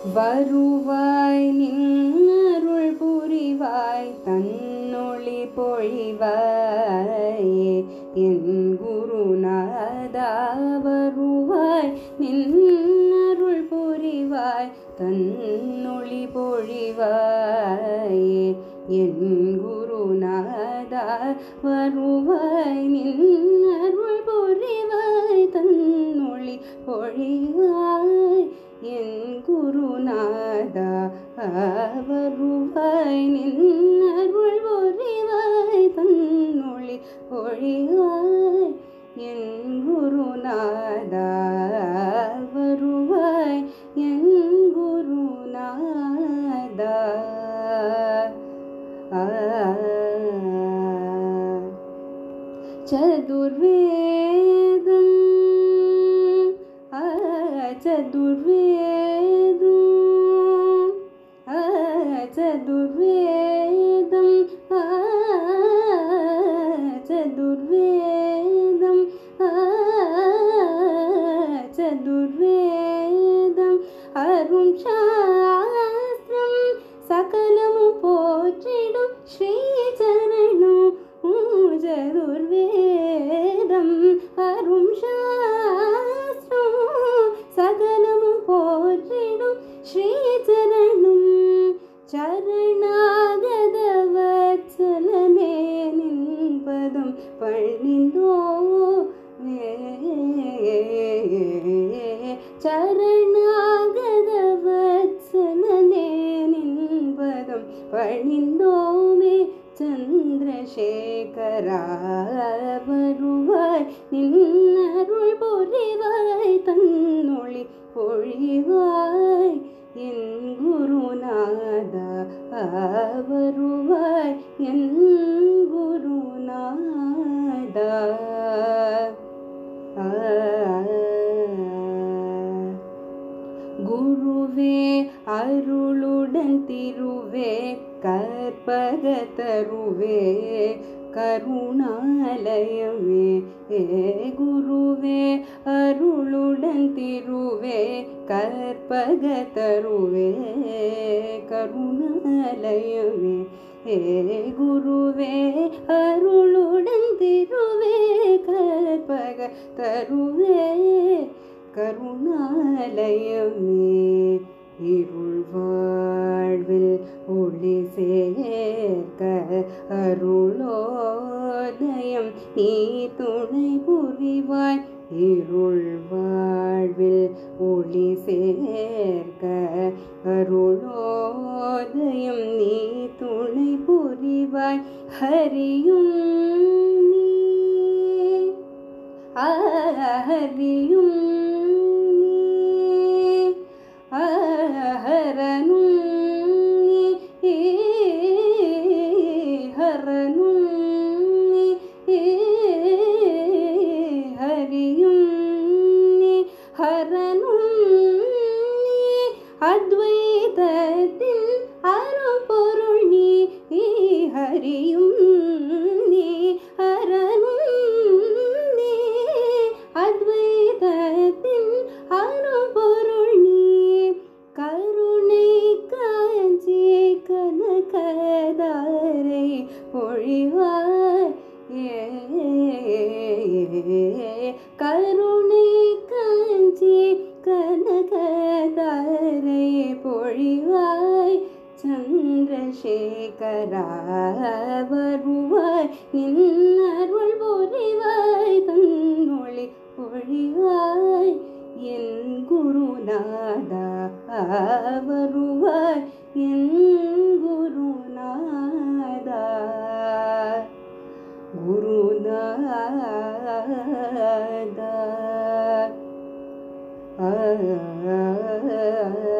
வருவாய் நின்னருள் புரிவாய் தன்னொளி பொழிவாயே என் குருநாதா வருவாய் நின்னருள் புரிவாய் தன்னொளி பொழிவாயே என் குருநாதா வருவாய் நின்னருள் புரிவாய் தன்னொளி பொழிவாய் என் குருநாதா வருவாய் நின்னருள் பொறிவாய் தன்னொளி பொழிவாய் என் குருநாதா வருவாய் என் குருநாதா ஆ சதுர்வேதம் ஆ சதுர்வேதம் ஆ சதுர்வேதம் ஆ சதுர்வேதம் ஆ சதுர்வேதம் அரும் சாஸ்திரம் சகலமு போற்றிடும் ஸ்ரீ சரணம் சதுர்வேதம் அரும் சாஸ்திரம் சகலமு போற்றிடும் ஸ்ரீ சரணம் சரணாகத வத்சலனே நின்பதம் பணிந்தோ சரணாகத வத்சலனே நின்பதம் பணிந்தோமே சந்திரசேகரா வருவாய் நின்னருள் பொறிவாய் தன்னொளி பொழிவாய் என் குருநாதா வருவாய் என் குருநாதா ஆ குருவே அருளுடன் திருவே கற்பக தருவே கருணாலயமே ஏ குருவே அருளுடன் திருவே கற்பக தருவே கருணாலயமே ஏ குருவே அருளுடன் திருவே கற்பக தருவே கருணாலயமே இருள் வாழ்வில் ஒளி சேர்க்க அருளோதயம் நீ துணை புரிவாய் இருள் வாழ்வில் ஒளி சேர்க்க அருளோதயம் நீ துணை புரிவாய் ஹரியும் நீ ஹரியும் நீ ஹரனும் நீ ஹரனும் நீ ஹரியும் நீ ஹரனும் நீ அத்வைதத்தின் அரும்பொருள் நீ ஹரியும் நீ ஹரனும் நீ அத்வைதத்தின் அரும்பொருள் நீ கருணை காஞ்சி கனகதாரை பொழிவாய் ஏ கருணை காஞ்சி கனகதாரை பொழிவாய் சந்திரசேகரா வருவாய் நின்னருள் பொறிவாய் தன்னொளி பொழிவாய் என் குருநாதா வருவாய் என் குருநாதா குருநாதா ஆ